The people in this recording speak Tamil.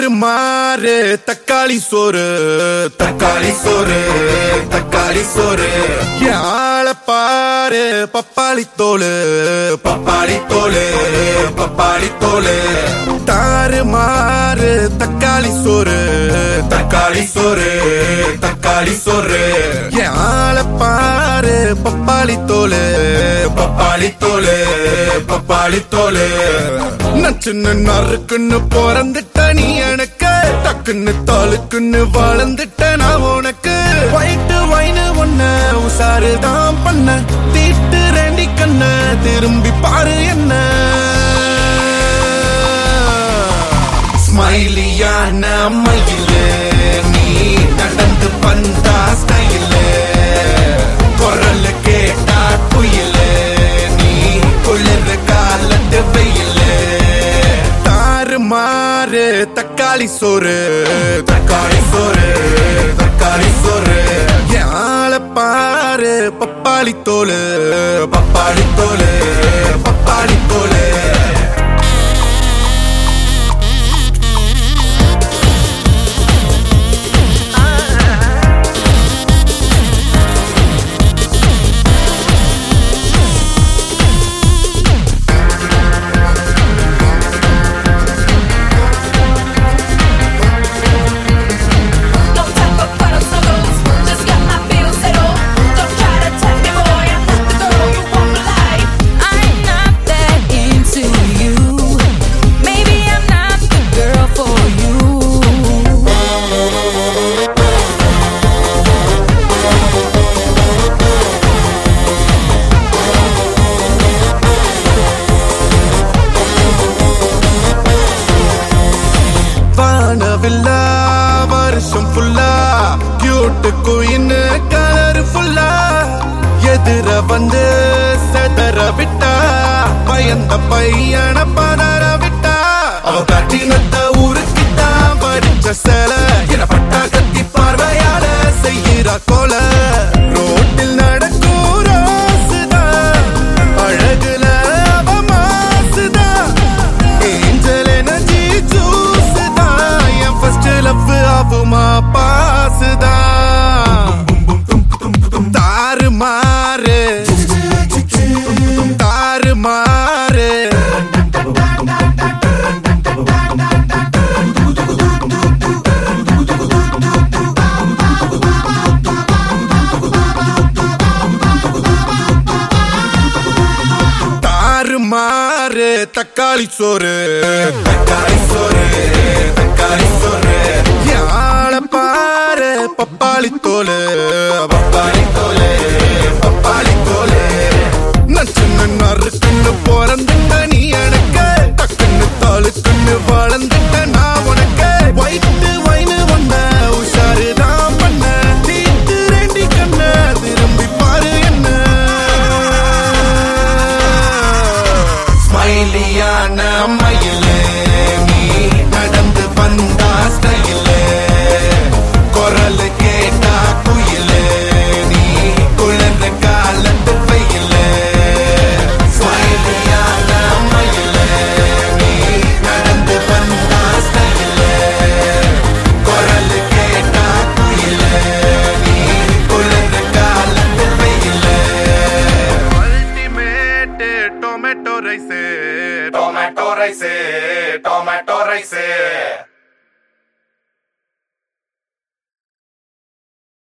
தாறு மாறு தக்காளி சோறு தக்காளி சோறு தக்காளி சோறு யாழ பாரு பப்பாளி தோலு பப்பாளி தோலு பப்பாளி தோலு தாறு மாறு தக்காளி சோறு தக்காளி சோறு தக்காளி சோறு யாழ பாரு பப்பாளி தோலு பப்பாளி தோலு பப்பாளி தோலு நச்சுன்னு நறுக்குன்னு பிறந்துட்ட நீ எனக்கு டக்குன்னு தாளுக்குன்னு வளர்ந்துட்ட நான் உனக்கு ஒயிட்டு வைனு ஒன்ன உசாரு தான் பண்ண தீட்டு ரெண்டி கண்ண திரும்பி பாரு என்ன ஸ்மைலியான மயிலு நீ நடந்து வந்தா ஸ்டைலு குரல் கேட்டா குயிலு நீ குளிர் காலத்து வெயிலு தாறு மாறு தக்காளி சோறு தக்காளி சோறு தக்காளி சோறு யாழ பாரு பப்பாளி தோலு பப்பாளி தோலு பப்பாளி தோலு No time for puddles or those. Just got my bills settled. Don't try to tell me, boy, I'm not the girl you want for life. I'm not that into you. Maybe I'm not the girl for you. வானவில்லா வருஷம் ஃபுல்லா கியூட் குயின் கலர் ஃபுல்லா எதிர வந்து செதற விட்டா பயந்த பையன பதற விட்டா அவ கட்டினத்த ஊருக்கிட்டா படிச்ச சேல என பட்டா கத்தி பார்வையால செய்கிறா கொல ரோட்டில் நடக்கும் ரோசுதா அழகுல அவ மாசுதா ஏஞ்சல் எனர்ஜி ஜூஸ் தான் என் ஃபர்ஸ்ட் லவ் ஆகுமா பாஸ் தான் தாறு மாறு தாறு மாறு தாறு மாறு தக்காளி சோறு தக்காளி சோறு தக்காளி சோறு யாழ பாரு பப்பாளி தோலு பப்பாளி தோலு பப்பாளி தோலு நச்சுன்னு நறுக்குன்னு பிறந்துட்ட நீ எனக்கு டக்குன்னு தாளுக்குன்னு வளர்ந்துட்ட நான் உனக்கு ஒயிட்டு வைனு வந்த உஷாரு தான் பண்ண தீட்டு ரெண்டி கண்ண திரும்பி பாரு என்ன ஸ்மைலியான மயிலு நீ நடந்து வந்தா ஸ்டைலு குரல் கேட்டா குயிலு நீ குளிர் காலத்து வெயிலு ஸ்மைலியான மயிலு நீ நடந்து வந்தா ஸ்டைலு குரல் கேட்டா குயிலு நீ குளிர் காலத்து வெயிலு ultimate tomato rice tomato rice tomato rice